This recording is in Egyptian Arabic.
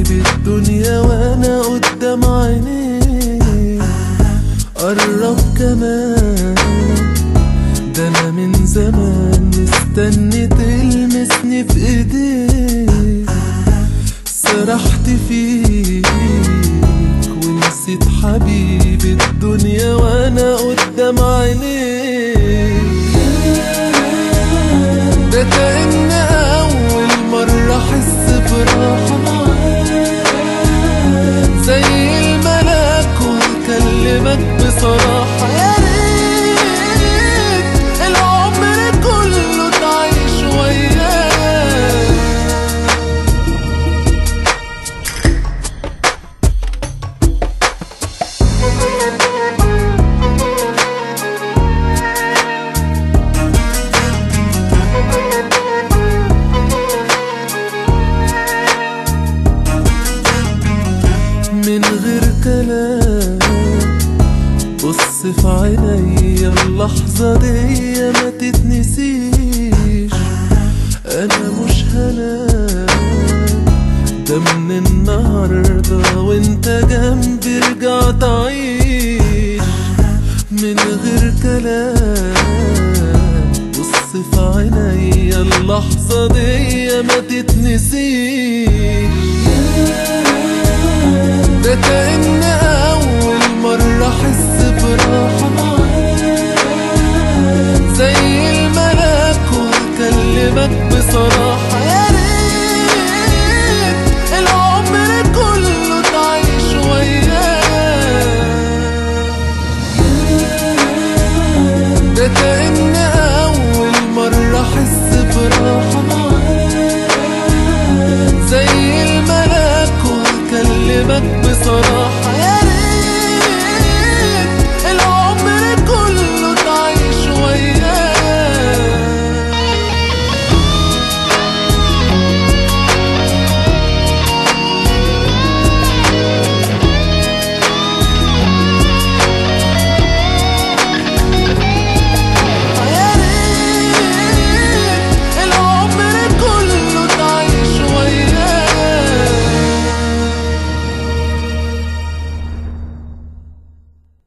حبيبي الدنيا وانا قدام عينيك قرب كمان ده انا من زمان مستني تلمسني في ايديك سرحت فيك ونسيت حبيبي الدنيا وانا قدام عينيك ده كأن أول مرة أحس براحة زي الملاك وأكلمك بصراحة يا ريت العمر كله تعيش وياك من غير كلام بص في عينيا اللحظة دي ما تتنسيش أنا مش هنام ده من النهاردة وانت جنبي رجعت أعيش من غير كلام بص في عينيا اللحظة دي ما تتنسيش ده كأن أول مرة أحس براحة زي الملاك وأكلمك بصراحة يا ريت العمر كله تعيش وياك ده كأن أول مرة أحس براحة زي الملاك وأكلمك بصراحة